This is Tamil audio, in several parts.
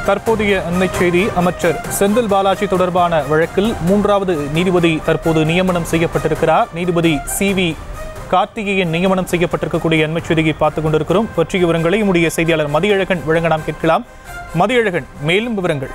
தற்போதைய அண்மைச் செய்தி அமைச்சர் செந்தில் பாலாஜி தொடர்பான வழக்கில் மூன்றாவது நீதிபதி தற்போது நியமனம் செய்யப்பட்டிருக்கிறார் நீதிபதி சி வி கார்த்திகேயன் நியமனம் செய்யப்பட்டிருக்கக்கூடிய அண்மைச் செய்தியை பார்த்துக் கொண்டிருக்கிறோம் பற்றிய விவரங்களை நம்முடைய செய்தியாளர் மதியழகன் வழங்க நாம் கேட்கலாம் மதியழகன் மேலும் விவரங்கள்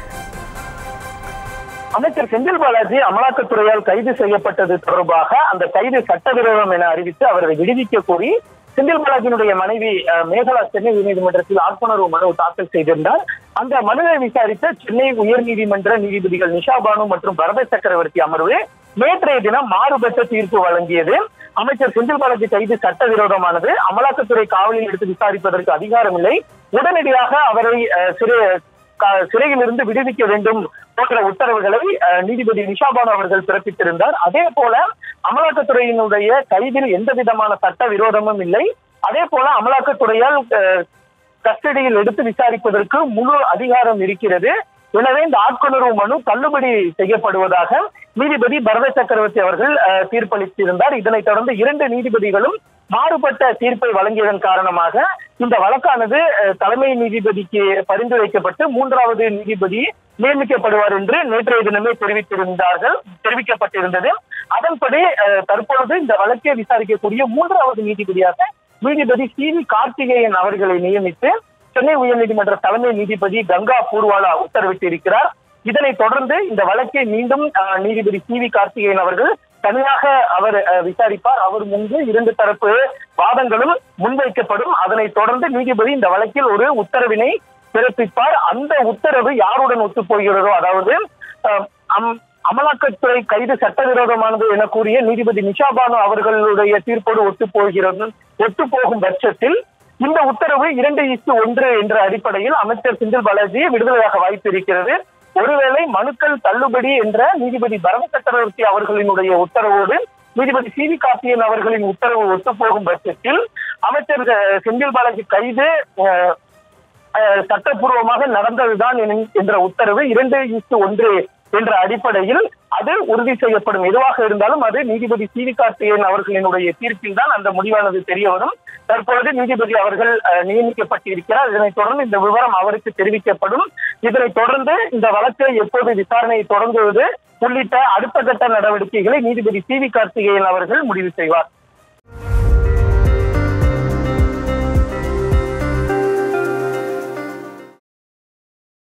அமைச்சர் செந்தில் பாலாஜி அமலாக்கத்துறையால் கைது செய்யப்பட்டது தொடர்பாக அந்த கைது சட்டவிரோதம் என அறிவித்து அவரை விடுவிக்க கோரி செந்தில் பாலாஜியினுடைய மனைவி அஹ், மேகலா சென்னை உயர்நீதிமன்றத்தில் ஆட்கொணர்வு மனு தாக்கல் செய்திருந்தார் அந்த மனுவை விசாரித்த சென்னை உயர்நீதிமன்ற நீதிபதிகள் நிஷா பானு மற்றும் பரத சக்கரவர்த்தி அமர்வு நேற்றைய தினம் மாறுபட்ட தீர்ப்பு வழங்கியது அமைச்சர் செந்தில் பாலாஜி கைது சட்டவிரோதமானது அமலாக்கத்துறை காவலில் எடுத்து விசாரிப்பதற்கு அதிகாரம் இல்லை உடனடியாக அவரை அஹ், சிறு க- சிறையிலிருந்து விடுவிக்க வேண்டும் போன்ற உத்தரவுகளை அஹ், நீதிபதி நிஷாபானு அவர்கள் பிறப்பித்திருந்தார் அதே போல அமலாக்கத்துறையினுடைய கைதில் எந்த விதமான சட்ட விரோதமும் இல்லை அதே போல அமலாக்கத்துறையால் அஹ், கஸ்டடியில் எடுத்து விசாரிப்பதற்கு முழு அதிகாரம் இருக்கிறது எனவே இந்த ஆட்கொணர்வு மனு தள்ளுபடி செய்யப்படுவதாக நீதிபதி பரத சக்கரவர்த்தி அவர்கள் அஹ், தீர்ப்பளித்திருந்தார் இதனைத் தொடர்ந்து இரண்டு நீதிபதிகளும் மாறுபட்ட தீர்ப்பை வழங்கியதன் காரணமாக இந்த வழக்கானது அஹ், தலைமை நீதிபதிக்கு பரிந்துரைக்கப்பட்டு மூன்றாவது நீதிபதி நியமிக்கப்படுவார் என்று நேற்றைய தினமே தெரிவித்திருந்தார்கள் தெரிவிக்கப்பட்டிருந்தது அதன்படி அஹ், தற்பொழுது இந்த வழக்கை விசாரிக்கக்கூடிய மூன்றாவது நீதிபதியாக நீதிபதி சி வி கார்த்திகேயன் அவர்களை நியமித்து சென்னை உயர்நீதிமன்ற தலைமை நீதிபதி கங்கா பூர்வாலா உத்தரவிட்டிருக்கிறார் இதனைத் தொடர்ந்து இந்த வழக்கை மீண்டும் அஹ், நீதிபதி சி வி கார்த்திகேயன் அவர்கள் தனியாக அவர் அஹ், விசாரிப்பார் அவர் முன்பு இரண்டு தரப்பு வாதங்களும் முன்வைக்கப்படும் அதனைத் தொடர்ந்து நீதிபதி இந்த வழக்கில் ஒரு உத்தரவினை பிறப்பிப்பார் அந்த உத்தரவு யாருடன் ஒத்துப் போகிறதோ அதாவது அஹ், அம்- அமலாக்கத்துறை கைது சட்டவிரோதமானது என கூறிய நீதிபதி நிஷாபானு அவர்களுடைய தீர்ப்போடு ஒத்துப் போகிறது ஒத்துப் போகும் பட்சத்தில் இந்த உத்தரவு இரண்டு இஸ்டு ஒன்று என்ற அடிப்படையில் அமைச்சர் செந்தில் பாலாஜி விடுதலையாக வாய்ப்பு இருக்கிறது ஒருவேளை மனுக்கள் தள்ளுபடி என்ற நீதிபதி பரத சக்கரவர்த்தி அவர்களினுடைய உத்தரவோடு நீதிபதி சி வி கார்த்தியன் அவர்களின் உத்தரவு ஒத்துப்போகும் பட்சத்தில் அமைச்சர் அஹ், செந்தில் பாலாஜி கைது அஹ், அஹ், சட்டப்பூர்வமாக நடந்ததுதான் என்- என்ற உத்தரவு இரண்டு இஸ்டு ஒன்று என்ற அடிப்படையில் அது உறுதி செய்யப்படும் எதுவாக இருந்தாலும் அது நீதிபதி சி வி கார்த்திகேயன் அவர்களினுடைய தீர்ப்பில் தான் அந்த முடிவானது தெரிய வரும் தற்பொழுது நீதிபதி அவர்கள் அஹ், நியமிக்கப்பட்டிருக்கிறார் இதனைத் தொடர்ந்து இந்த விவரம் அவருக்கு தெரிவிக்கப்படும் இதனைத் தொடர்ந்து இந்த வழக்கை எப்போது விசாரணையை தொடங்குவது உள்ளிட்ட அடுத்த கட்ட நடவடிக்கைகளை நீதிபதி சி வி கார்த்திகேயன் அவர்கள் முடிவு செய்வார்